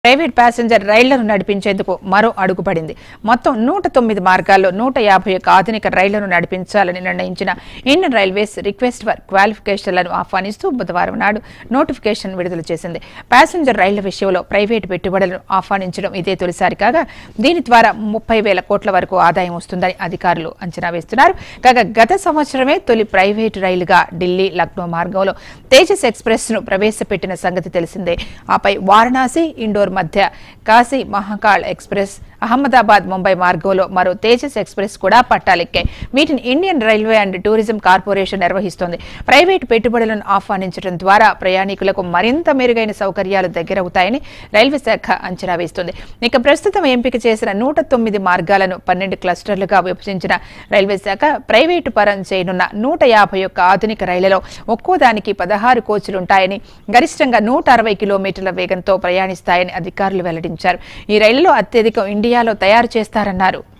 private passenger రైళ్లను నడిపించేందుకు మరో అడుగు పడింది మొత్తం నూట తొమ్మిది మార్గాల్లో నూట యాభై ఒక్క ఆధునిక రైళ్లను నడిపించాలని నిర్ణయించిన ఇండియన్ రైల్వేస్ రిక్వెస్ట్ ఫర్ క్వాలిఫికేషన్లను ఆహ్వానిస్తూ బుధవారం నాడు నోటిఫికేషన్ విడుదల చేసింది ప్యాసింజర్ రైళ్ల విషయంలో ప్రైవేటు పెట్టుబడులను ఆహ్వానించడం ఇదే తొలిసారి కాగా దీని ద్వారా ముప్పై వేల కోట్ల వరకు ఆదాయం వస్తుందని అధికారులు అంచనా వేస్తున్నారు కాగా గత సంవత్సరమే తొలి ప్రైవేటు రైలుగా ఢిల్లీ లక్నో మార్గంలో తేజస్ ఎక్స్ప్రెస్ ను ప్రవేశపెట్టిన సంగతి తెలిసిందే ఆపై వారణాసి ఇండోర్ మధ్య కాశీ మహాకాళ్ ఎక్స్ప్రెస్ అహ్మదాబాద్ ముంబై మార్గంలో మరో తేజస్ ఎక్స్ప్రెస్ కూడా పట్టాలెక్కాయి వీటిని Indian railway and tourism corporation నిర్వహిస్తోంది ప్రైవేటు పెట్టుబడులను ఆహ్వానించడం ద్వారా ప్రయాణికులకు మరింత మెరుగైన సౌకర్యాలు దగ్గరవుతాయని రైల్వే శాఖ అంచనా వేస్తుంది ఇక ప్రస్తుతం ఎంపిక చేసిన నూట తొమ్మిది మార్గాలను పన్నెండు క్లస్టర్లుగా విభజించిన రైల్వే శాఖ ప్రైవేటు పరం చేయనున్న నూట యాభై ఒక్క ఆధునిక రైళ్లలో ఒక్కో దానికి పదహారు కోచ్లుంటాయని గరిష్టంగా నూట అరవై కిలోమీటర్ల వేగంతో ప్రయాణిస్తాయని అధికారులు వెల్లడించారు ఈ రైళ్లలో అత్యధికం ఇండియాలో తయారు చేస్తారన్నారు